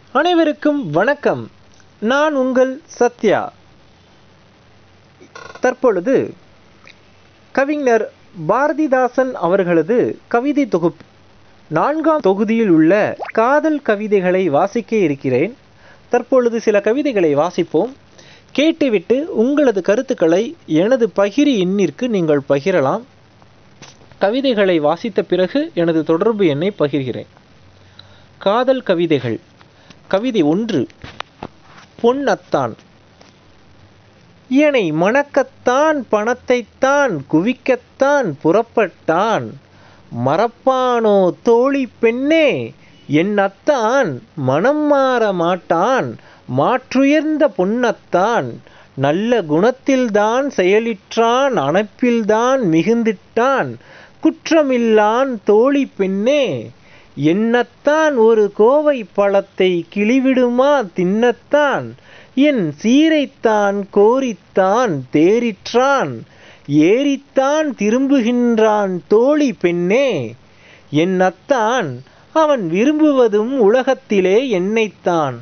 அனைவருக்கும் வணக்கம் நான் உங்கள் சத்யா தற்பொழுது கவிஞர் பாரதிதாசன் அவர்களது கவிதை தொகுப்பு நான்காம் தொகுதியில் உள்ள காதல் கவிதைகளை வாசிக்க இருக்கிறேன் தற்பொழுது சில கவிதைகளை வாசிப்போம் கேட்டுவிட்டு உங்களது கருத்துக்களை எனது பகிரி எண்ணிற்கு நீங்கள் பகிரலாம் கவிதைகளை வாசித்த பிறகு எனது தொடர்பு எண்ணை பகிர்கிறேன் காதல் கவிதைகள் கவிதை ஒன்று பொன்னத்தான் என்னை மணக்கத்தான் பணத்தைத்தான் குவிக்கத்தான் புறப்பட்டான் மறப்பானோ தோழி பெண்ணே என் அத்தான் மனம் மாற மாட்டான் மாற்றுயர்ந்த பொன்னத்தான் நல்ல குணத்தில்தான் செயலிற்றான் அணைப்பில்தான் மிகுந்திட்டான் குற்றமில்லான் தோழி பெண்ணே என்னத்தான் ஒரு கோவை பழத்தை கிளிவிடுமா தின்னத்தான் என் சீரைத்தான் கோரித்தான் தேறிற்றான் ஏறித்தான் திரும்புகின்றான் தோழி பெண்ணே என் அத்தான் அவன் விரும்புவதும் உலகத்திலே என்னைத்தான்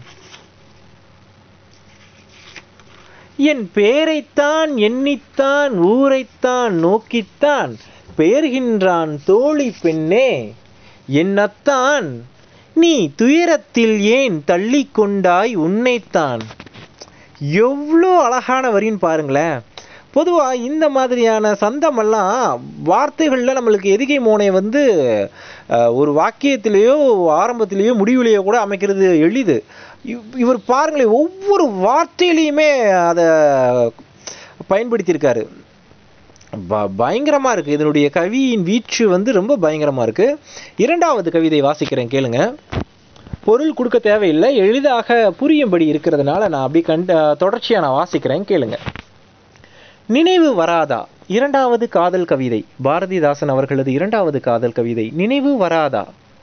என் பேரைத்தான் எண்ணித்தான் ஊரைத்தான் நோக்கித்தான் பெயர்கின்றான் தோழி பெண்ணே என் அத்தான் நீ துயரத்தில் ஏன் தள்ளி கொண்டாய் உன்னைத்தான் எவ்வளோ அழகான வரின்னு பாருங்களேன் பொதுவாக இந்த மாதிரியான சந்தமெல்லாம் வார்த்தைகளில் நம்மளுக்கு எதுகை மோனை வந்து அஹ், ஒரு வாக்கியத்திலேயோ ஆரம்பத்திலேயோ முடிவிலேயோ கூட அமைக்கிறது எளிது இவ்- இவர் பாருங்களேன் ஒவ்வொரு வார்த்தையிலையுமே அதை பயன்படுத்தியிருக்காரு ப பயங்கரமாக இருக்குது இதனுடைய கவியின் வீச்சு வந்து ரொம்ப பயங்கரமாக இருக்குது இரண்டாவது கவிதை வாசிக்கிறேன் கேளுங்க பொருள் கொடுக்க தேவையில்லை எளிதாக புரியும்படி இருக்கிறதுனால நான் அப்படி கண்ட தொடர்ச்சியாக நான் வாசிக்கிறேன் கேளுங்க நினைவு வராதா இரண்டாவது காதல் கவிதை பாரதிதாசன் அவர்களது இரண்டாவது காதல் கவிதை நினைவு வராதா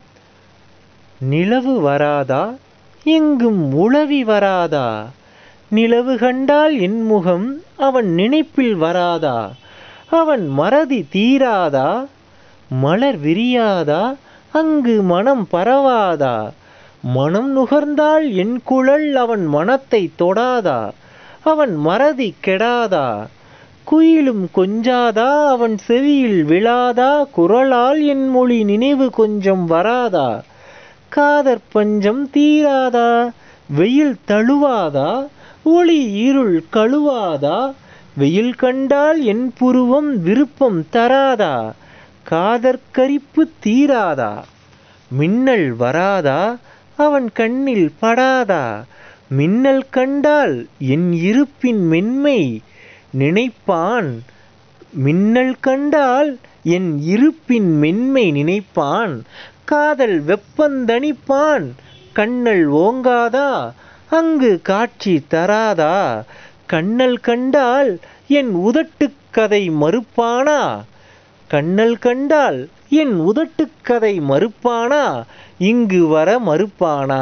நிலவு வராதா எங்கும் உளவி வராதா நிலவு கண்டால் என் முகம் அவன் நினைப்பில் வராதா அவன் மறதி தீராதா மலர் விரியாதா அங்கு மனம் பரவாதா மனம் நுகர்ந்தால் என் குழல் அவன் மனத்தை தொடாதா அவன் மறதி கெடாதா குயிலும் கொஞ்சாதா அவன் செவியில் விழாதா குரலால் என் மொழி நினைவு கொஞ்சம் வராதா காதற் பஞ்சம் தீராதா வெயில் தழுவாதா ஒளி இருள் கழுவாதா வெயில் கண்டால் என் புருவம் விருப்பம் தராதா காதற்கரிப்பு தீராதா மின்னல் வராதா அவன் கண்ணில் படாதா மின்னல் கண்டால் என் இருப்பின் மென்மை நினைப்பான் மின்னல் கண்டால் என் இருப்பின் மென்மை நினைப்பான் காதல் வெப்பந்தணிப்பான் கண்ணல் ஓங்காதா அங்கு காட்சி தராதா கண்ணல் கண்டால் என் உதட்டுக் கதை மறுப்பானா கண்ணல் கண்டால் என் உதட்டுக் கதை மறுப்பானா இங்கு வர மறுப்பானா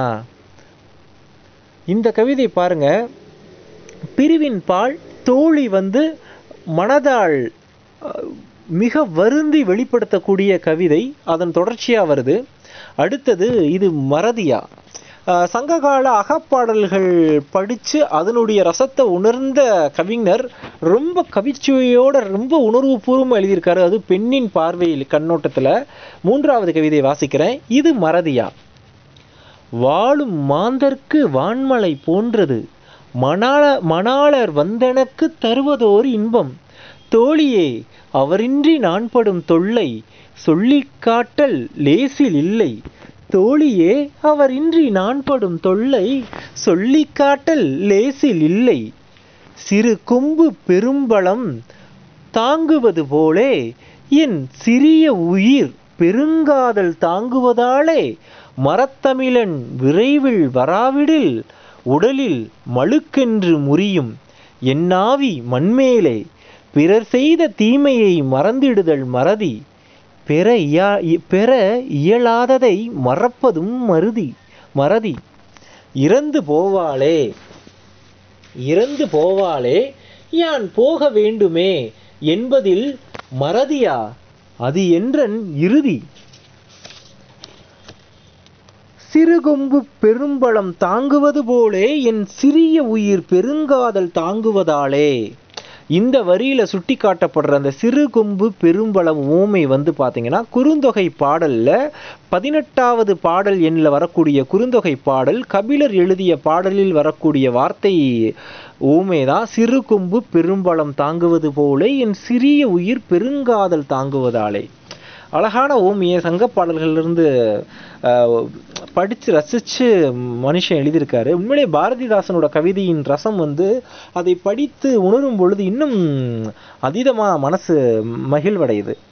இந்த கவிதை பாருங்க பிரிவின் பால் தோழி வந்து மனதால் அஹ், மிக வருந்தி வெளிப்படுத்தக்கூடிய கவிதை அதன் தொடர்ச்சியாக வருது அடுத்தது இது மறதியா அஹ், சங்ககால அகப்பாடல்கள் படித்து அதனுடைய ரசத்தை உணர்ந்த கவிஞர் ரொம்ப கவிச்சுவையோட ரொம்ப உணர்வுபூர்வமாக எழுதியிருக்காரு அது பெண்ணின் பார்வையில் கண்ணோட்டத்தில் மூன்றாவது கவிதை வாசிக்கிறேன் இது மறதியா வாழும் மாந்தர்க்கு வான்மலை போன்றது மணாள மணாளர் வந்தனக்கு தருவதோர் இன்பம் தோழியே அவரின்றி நான் படும் தொல்லை சொல்லிக் காட்டல் லேசில் இல்லை தோழியே அவரின்றி நான் படும் தொல்லை சொல்லிக் காட்டல் லேசில் இல்லை சிறு கொம்பு பெரும்பலம் தாங்குவது போலே என் சிறிய உயிர் பெருங்காதல் தாங்குவதாலே மரத்தமிழன் விரைவில் வராவிடில் உடலில் மழுக்கென்று முறியும் என்னாவி மண்மேலே பிறர் செய்த தீமையை மறந்திடுதல் மறதி பெற இயா பெற இயலாததை மறப்பதும் மருதி மறதி இறந்து போவாளே இறந்து போவாளே யான் போக வேண்டுமே என்பதில் மறதியா அது என்றன் இறுதி சிறு கொம்பு பெரும்பலம் தாங்குவது போலே என் சிறிய உயிர் பெருங்காதல் தாங்குவதாலே இந்த வரியில சுட்டி காட்டப்படுற அந்த சிறு கொம்பு பெரும்பலம் ஊமை வந்து பாத்தீங்கன்னா குறுந்தொகை பாடல்ல பதினெட்டாவது பாடல் எண்ணில் வரக்கூடிய குறுந்தொகை பாடல் கபிலர் எழுதிய பாடலில் வரக்கூடிய வார்த்தை ஊமை தான் சிறு கொம்பு பெரும்பலம் தாங்குவது போல என் சிறிய உயிர் பெருங்காதல் தாங்குவதாலே அழகான ஓமியை சங்க பாடல்கள்லேருந்து படித்து ரசித்து மனுஷன் எழுதியிருக்காரு உண்மையிலே பாரதிதாசனோட கவிதையின் ரசம் வந்து அதை படித்து உணரும் பொழுது இன்னும் அதீதமாக மனசு மகிழ்வடையுது